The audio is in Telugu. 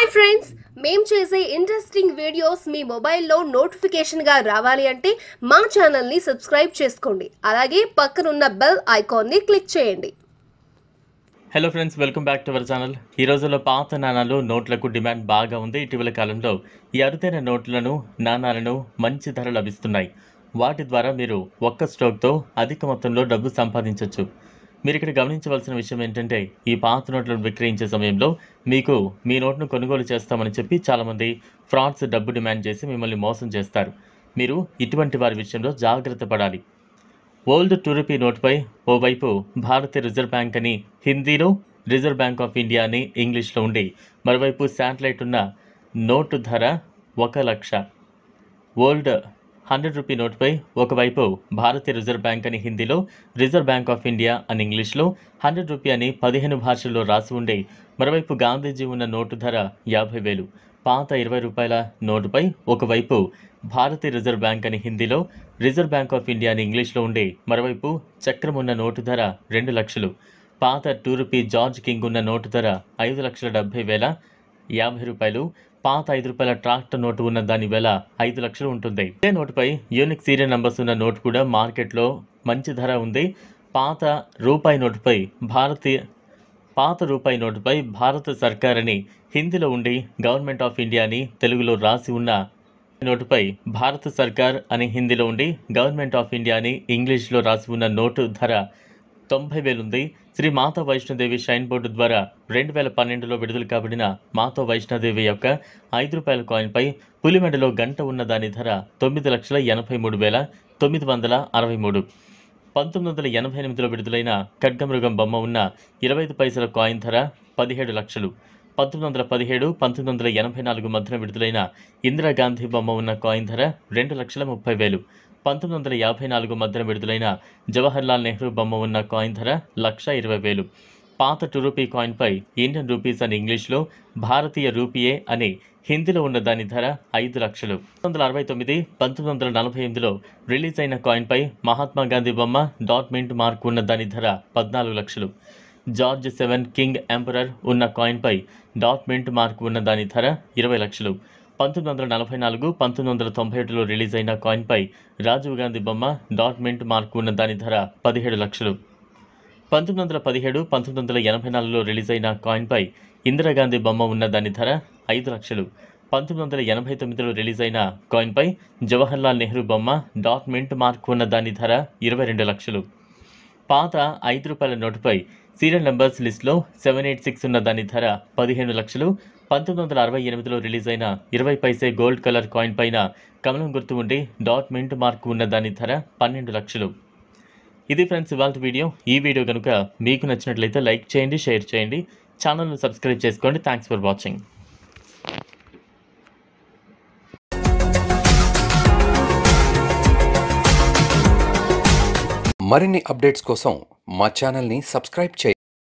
హాయ్ ఫ్రెండ్స్ మేం చేసే ఇంట్రెస్టింగ్ వీడియోస్ మీ మొబైల్లో నోటిఫికేషన్గా రావాలి అంటే మా ఛానల్ని సబ్స్క్రైబ్ చేసుకోండి అలాగే పక్కనున్న బెల్ ఐకాన్ని క్లిక్ చేయండి hello friends welcome back to our channel ఈ రోజుల్లో పాత నాణాలు నోట్లకు డిమాండ్ బాగా ఉంది ఇటీవల కాలంలో ఈ అరుదైన నోట్లను నాణాలను మంచి ధర లభిస్తున్నాయి వాటి ద్వారా మీరు ఒక్క స్ట్రోక్తో అధిక మొత్తంలో డబ్బు సంపాదించవచ్చు మీరు ఇక్కడ గమనించవలసిన విషయం ఏంటంటే ఈ పాత నోట్లను విక్రయించే సమయంలో మీకు మీ నోట్ను కొనుగోలు చేస్తామని చెప్పి చాలామంది ఫ్రాడ్స్ డబ్బు డిమాండ్ చేసి మిమ్మల్ని మోసం చేస్తారు మీరు ఇటువంటి వారి విషయంలో జాగ్రత్త పడాలి ఓల్డ్ టూ రూపీ నోట్పై ఓవైపు భారతీయ రిజర్వ్ బ్యాంక్ అని హిందీలో రిజర్వ్ బ్యాంక్ ఆఫ్ ఇండియా అని ఇంగ్లీష్లో ఉండి మరోవైపు శాటిలైట్ ఉన్న నోటు ధర ఒక లక్ష ఓల్డ్ హండ్రెడ్ రూపీ నోట్పై ఒకవైపు భారతీయ రిజర్వ్ బ్యాంక్ అని హిందీలో రిజర్వ్ బ్యాంక్ ఆఫ్ ఇండియా అని ఇంగ్లీష్లో హండ్రెడ్ రూపీ అని పదిహేను భాషల్లో రాసి ఉండి మరోవైపు గాంధీజీ ఉన్న నోటు ధర యాభై వేలు పాత ఇరవై రూపాయల నోటుపై ఒకవైపు భారతీయ రిజర్వ్ బ్యాంక్ అని హిందీలో రిజర్వ్ బ్యాంక్ ఆఫ్ ఇండియా అని ఇంగ్లీష్లో ఉండి మరోవైపు చక్రం ఉన్న నోటు ధర రెండు లక్షలు పాత టూ రూపీ జార్జ్ కింగ్ ఉన్న నోటు ధర ఐదు లక్షల డెబ్బై వేల యాభై రూపాయలు పాత ఐదు రూపాయల ట్రాక్టర్ నోటు ఉన్న దాని వేల ఐదు లక్షలు ఉంటుంది ఇదే నోటుపై యూనిక్ సీరియల్ నంబర్స్ ఉన్న నోటు కూడా మార్కెట్లో మంచి ధర ఉంది పాత రూపాయి నోటుపై భారతీయ పాత రూపాయి నోటుపై భారత సర్కార్ అని హిందీలో ఉండి గవర్నమెంట్ ఆఫ్ ఇండియా అని తెలుగులో రాసి ఉన్న నోటుపై భారత సర్కార్ అని హిందీలో ఉండి గవర్నమెంట్ ఆఫ్ ఇండియా అని ఇంగ్లీష్లో రాసి ఉన్న నోటు ధర తొంభై వేలుంది శ్రీ మాతా వైష్ణోదేవి షైన్ బోర్డు ద్వారా రెండు వేల పన్నెండులో విడుదల కాబడిన మాతా వైష్ణోదేవి యొక్క ఐదు రూపాయల కాయిన్పై పులిమెడలో గంట ఉన్న దాని ధర తొమ్మిది లక్షల ఎనభై మూడు వేల తొమ్మిది వందల అరవై మూడు పంతొమ్మిది వందల ఎనభై ఎనిమిదిలో విడుదలైన ఖడ్గమృగం బొమ్మ ఉన్న ఇరవై ఐదు పైసల కాయిన్ ధర పదిహేడు లక్షలు పంతొమ్మిది వందల పదిహేడు పంతొమ్మిది వందల ఎనభై నాలుగు మధ్యన విడుదలైన ఇందిరాగాంధీ బొమ్మ ఉన్న కాయిన్ ధర రెండు లక్షల ముప్పై వేలు పంతొమ్మిది వందల యాభై నాలుగు మధ్యన విడుదలైన జవహర్లాల్ నెహ్రూ బొమ్మ ఉన్న కాయిన్ ధర లక్ష ఇరవై వేలు పాత టూ రూపీ కాయిన్పై ఇండియన్ రూపీస్ అని ఇంగ్లీష్లో భారతీయ రూపీయే అని హిందీలో ఉన్న దాని ధర ఐదు లక్షలు పంతొమ్మిది వందల అరవై తొమ్మిది పంతొమ్మిది వందల నలభై ఎనిమిదిలో రిలీజ్ అయిన కాయిన్పై మహాత్మా గాంధీ బొమ్మ డాట్ మింట్ మార్క్ ఉన్న దాని ధర పద్నాలుగు లక్షలు జార్జ్ సెవెన్ కింగ్ ఎంపరర్ ఉన్న కాయిన్పై డాట్ మింట్ మార్క్ ఉన్న దాని ధర ఇరవై లక్షలు పంతొమ్మిది వందల నలభై నాలుగు పంతొమ్మిది వందల తొంభై ఏడులో రిలీజ్ అయిన కాయిన్పై రాజీవ్ గాంధీ బొమ్మ డాట్ మింట్ మార్క్ ఉన్న దాని ధర పదిహేడు లక్షలు పంతొమ్మిది వందల పదిహేడు పంతొమ్మిది వందల ఎనభై నాలుగులో రిలీజ్ అయిన కాయిన్పై ఇందిరాగాంధీ బొమ్మ ఉన్న దాని ధర ఐదు లక్షలు పంతొమ్మిది వందల ఎనభై తొమ్మిదిలో రిలీజ్ అయిన కాయిన్పై జవహర్లాల్ నెహ్రూ బొమ్మ డాట్ మింట్ మార్క్ ఉన్న దాని ధర ఇరవై రెండు లక్షలు పాత ఐదు రూపాయల నోటుపై సీరియల్ నెంబర్స్ లిస్ట్లో సెవెన్ ఎయిట్ సిక్స్ ఉన్న దాని ధర పదిహేను లక్షలు పంతొమ్మిది వందల అరవై ఎనిమిదిలో రిలీజ్ అయిన ఇరవై పైసే గోల్డ్ కలర్ కాయిన్ పైన కమలం గుర్తు ఉండి డాట్ మింట్ మార్క్ ఉన్న దాని ధర పన్నెండు లక్షలు ఇది ఫ్రెండ్స్ ఇవాళ వీడియో ఈ వీడియో కనుక మీకు నచ్చినట్లయితే లైక్ చేయండి షేర్ చేయండి ఛానల్ను సబ్స్క్రైబ్ చేసుకోండి థ్యాంక్స్ ఫర్ వాచింగ్ మరిన్ని అప్డేట్స్ కోసం మా ఛానల్ని సబ్స్క్రైబ్ చేయండి